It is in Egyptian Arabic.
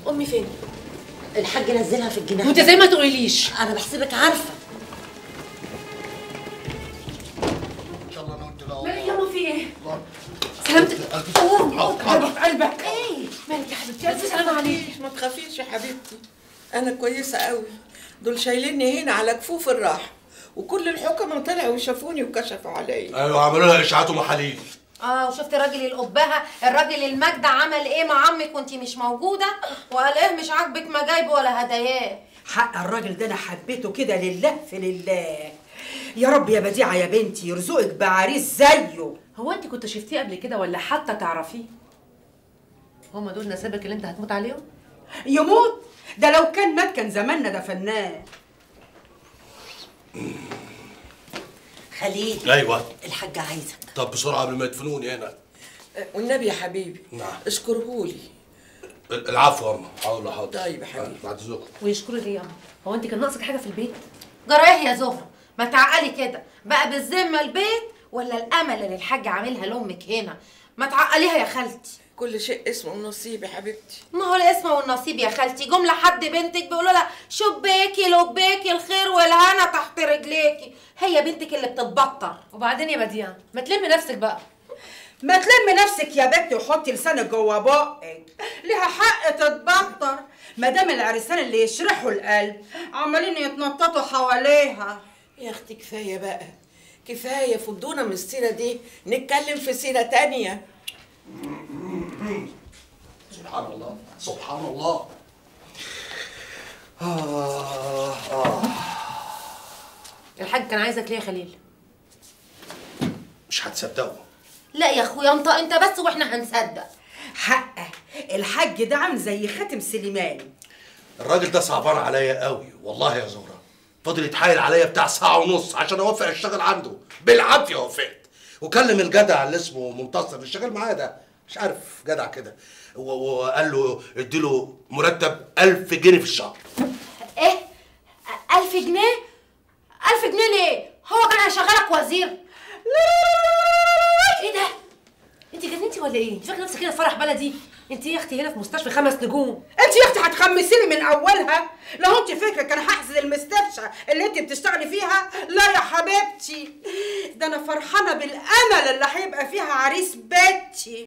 امي فين الحاج نزلها في الجناح وانت زي ما تقوليليش انا بحسبك عارفه ان شاء الله انا قلت لا مالك يا ماما في ايه والله. سلامتك ألف- اوه ألف- قلبك قلبك ايه مالك يا حبيبتي الف سلامه عليك ما تخافيش يا حبيبتي انا كويسه قوي دول شايليني هنا على كفوف الراحه وكل الحكماء طلعوا وشافوني وكشفوا عليا ايوه عملوا لها اشاعات ومحاليل اه وشفت راجل القبهه الراجل المجدع عمل ايه مع عمك وانتي مش موجوده وقال ايه مش عاجبك ما جايبه ولا هداياه حق الراجل ده انا حبيته كده لله في لله يا رب يا بديعه يا بنتي يرزقك بعريس زيه هو انت كنت شفتيه قبل كده ولا حتى تعرفيه هما دول نسابك اللي انت هتموت عليهم يموت ده لو كان مات كان زماننا دفناه خليل ايوه الحاج عايزك طب بسرعه قبل ما يدفنوني هنا والنبي يا حبيبي نعم. اشكرهولي العفو يا اما حاضر حاضر طيب يا حبيبي. بعد اذنكم ويشكروا ليه يا اما هو انت كان ناقصك حاجه في البيت جرى ايه يا زهره ما تعقلي كده بقى بالذمه البيت ولا الامل اللي الحاج عاملها لامك هنا ما تعقليها يا خالتي كل شيء اسمه نصيب يا حبيبتي ما هو الاسم والنصيب يا خالتي جمله حد بنتك بيقولوا لها شباكي لباكي الخير والهنا تحت رجليكي هي بنتك اللي بتتبطر وبعدين يا بديعه ما تلمي نفسك بقى ما تلمي نفسك يا بنتي وحطي لسانك جوه بقك ليها حق تتبطر ما دام العرسان اللي يشرحوا القلب عمالين يتنططوا حواليها يا اختي كفايه بقى كفايه فضونا من السيره دي نتكلم في سيره تانية سبحان الله سبحان الله آه آه الحاج كان عايزك ليه يا خليل مش هتصدقوا لا يا اخويا انت انت بس واحنا هنصدق حقه الحاج ده عامل زي خاتم سليمان الراجل ده صعبان عليا قوي والله يا زهره فضل يتحايل عليا بتاع ساعه ونص عشان اوافق اشتغل عنده بالعافيه وافقت وكلم الجدع اللي اسمه منتصر اللي شغال معايا ده مش عارف جدع كده و- وقال له اديله مرتب 1000 جنيه في الشهر ايه ألف جنيه ألف جنيه ليه هو كان هيشغلك وزير ايه ده انت جننتي ولا ايه انت فاكره نفسك كده في فرح بلدي انت يا اختي هنا في مستشفى خمس نجوم انت يا اختي هتخمسيني من اولها لو انت فكره كان هحسد المستشفى اللي انت بتشتغلي فيها لا يا حبيبتي ده انا فرحانه بالامل اللي هيبقى فيها عريس بيتي